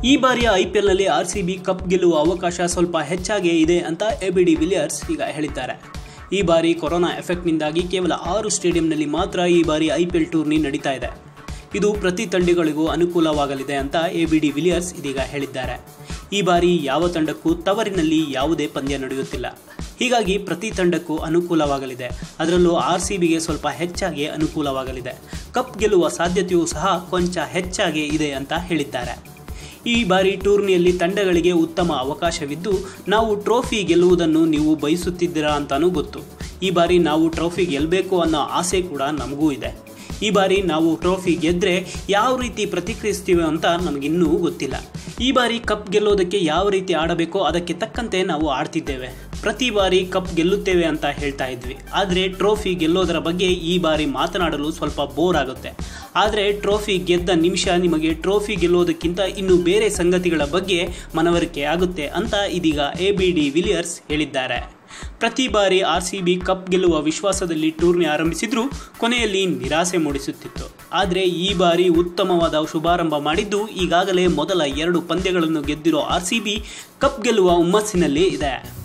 ಈ ಬಾರಿಯ I P ಎಲ್ನಲ್ಲಿ ಆರ್ ಸಿ ಬಿ ಕಪ್ ಗೆಲ್ಲುವ ಅವಕಾಶ ಸ್ವಲ್ಪ ಹೆಚ್ಚಾಗೇ ಇದೆ ಅಂತ ಎ ಬಿ ಡಿ ವಿಲಿಯರ್ಸ್ ಈಗ ಹೇಳಿದ್ದಾರೆ ಈ ಬಾರಿ ಕೊರೋನಾ ಎಫೆಕ್ಟ್ನಿಂದಾಗಿ ಕೇವಲ ಆರು ಸ್ಟೇಡಿಯಂನಲ್ಲಿ ಮಾತ್ರ ಈ ಬಾರಿ ಐ ಪಿ ಎಲ್ ಟೂರ್ನಿ ನಡೀತಾ ಇದೆ ಇದು ಪ್ರತಿ ತಂಡಗಳಿಗೂ ಅನುಕೂಲವಾಗಲಿದೆ ಅಂತ ಎ ಬಿ ಡಿ ವಿಲಿಯರ್ಸ್ ಇದೀಗ ಹೇಳಿದ್ದಾರೆ ಈ ಬಾರಿ ಯಾವ ತಂಡಕ್ಕೂ ತವರಿನಲ್ಲಿ ಯಾವುದೇ ಪಂದ್ಯ ನಡೆಯುತ್ತಿಲ್ಲ ಹೀಗಾಗಿ ಪ್ರತಿ ತಂಡಕ್ಕೂ ಅನುಕೂಲವಾಗಲಿದೆ ಅದರಲ್ಲೂ ಆರ್ ಸಿ ಬಿಗೆ ಸ್ವಲ್ಪ ಹೆಚ್ಚಾಗಿ ಅನುಕೂಲವಾಗಲಿದೆ ಕಪ್ ಗೆಲ್ಲುವ ಸಾಧ್ಯತೆಯೂ ಸಹ ಕೊಂಚ ಹೆಚ್ಚಾಗಿ ಇದೆ ಅಂತ ಹೇಳಿದ್ದಾರೆ ಈ ಬಾರಿ ಟೂರ್ನಿಯಲ್ಲಿ ತಂಡಗಳಿಗೆ ಉತ್ತಮ ಅವಕಾಶವಿದ್ದು ನಾವು ಟ್ರೋಫಿ ಗೆಲ್ಲುವುದನ್ನು ನೀವು ಬಯಸುತ್ತಿದ್ದೀರಾ ಅಂತಾನೂ ಗೊತ್ತು ಈ ಬಾರಿ ನಾವು ಟ್ರೋಫಿ ಗೆಲ್ಲಬೇಕು ಅನ್ನೋ ಆಸೆ ಕೂಡ ನಮಗೂ ಇದೆ ಈ ಬಾರಿ ನಾವು ಟ್ರೋಫಿ ಗೆದ್ದರೆ ಯಾವ ರೀತಿ ಪ್ರತಿಕ್ರಿಯಿಸ್ತೀವಿ ಅಂತ ನಮಗಿನ್ನೂ ಗೊತ್ತಿಲ್ಲ ಈ ಬಾರಿ ಕಪ್ ಗೆಲ್ಲೋದಕ್ಕೆ ಯಾವ ರೀತಿ ಆಡಬೇಕೋ ಅದಕ್ಕೆ ತಕ್ಕಂತೆ ನಾವು ಆಡ್ತಿದ್ದೇವೆ ಪ್ರತಿ ಬಾರಿ ಕಪ್ ಗೆಲ್ಲುತ್ತೇವೆ ಅಂತ ಹೇಳ್ತಾ ಇದ್ವಿ ಆದರೆ ಟ್ರೋಫಿ ಗೆಲ್ಲೋದರ ಬಗ್ಗೆ ಈ ಬಾರಿ ಮಾತನಾಡಲು ಸ್ವಲ್ಪ ಬೋರ್ ಆಗುತ್ತೆ ಆದರೆ ಟ್ರೋಫಿ ಗೆದ್ದ ನಿಮಿಷ ನಿಮಗೆ ಟ್ರೋಫಿ ಗೆಲ್ಲೋದಕ್ಕಿಂತ ಇನ್ನು ಬೇರೆ ಸಂಗತಿಗಳ ಬಗ್ಗೆ ಮನವರಿಕೆ ಆಗುತ್ತೆ ಅಂತ ಇದೀಗ ಎ ಬಿ ಡಿ ವಿಲಿಯರ್ಸ್ ಹೇಳಿದ್ದಾರೆ ಪ್ರತಿ ಬಾರಿ ಆರ್ ಸಿ ಬಿ ಕಪ್ ಗೆಲ್ಲುವ ವಿಶ್ವಾಸದಲ್ಲಿ ಟೂರ್ನಿ ಆರಂಭಿಸಿದ್ರೂ ಕೊನೆಯಲ್ಲಿ ನಿರಾಸೆ ಮೂಡಿಸುತ್ತಿತ್ತು ಆದರೆ ಈ ಬಾರಿ ಉತ್ತಮವಾದ ಶುಭಾರಂಭ ಮಾಡಿದ್ದು ಈಗಾಗಲೇ ಮೊದಲ ಎರಡು ಪಂದ್ಯಗಳನ್ನು ಗೆದ್ದಿರೋ ಆರ್ ಸಿ ಬಿ ಕಪ್ ಗೆಲ್ಲುವ ಹುಮ್ಮಸ್ಸಿನಲ್ಲಿ ಇದೆ